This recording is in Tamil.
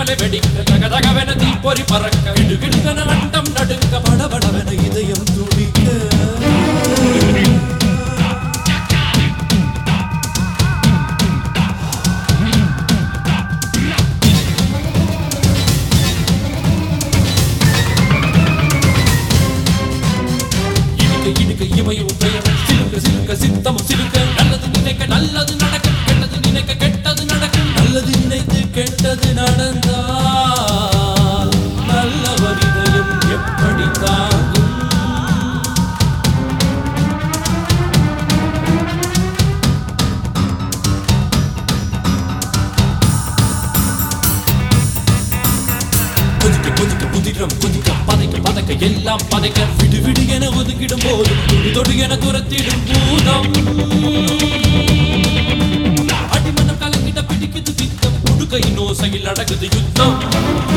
மின்னலை வெடிக்க தகதகவென தீப்பொறி பறக்க இடுகிடுகன அண்டம் நடுங்க படபடவென இதயம் துடிக்க இடுக்க இடுக்க இமையும் பெயர் சிலுக்க சிலுக்க சித்தமும் சிலுக்க நல்லது நினைக்க நல்லது நடக்க கெட்டது நினைக்க கெட்டது நடக்க நல்லது நினைத்து கெட்டது நடந்தால் நல்லவர் இதயம் எப்படி தாங்கும் கொதிக்க கொதிக்க புதிரம் கொதிக்க பதைக்க பதைக்க எல்லாம் பதைக்க விடு விடு என ஒதுக்கிடும் போது தொடு தொடு என துரத்திடும் பூதம் அடிமனம் கலங்கிட்ட பிடிக்குது பித்தம் உடுக்கை நோசையில் அடகுது யுத்தம்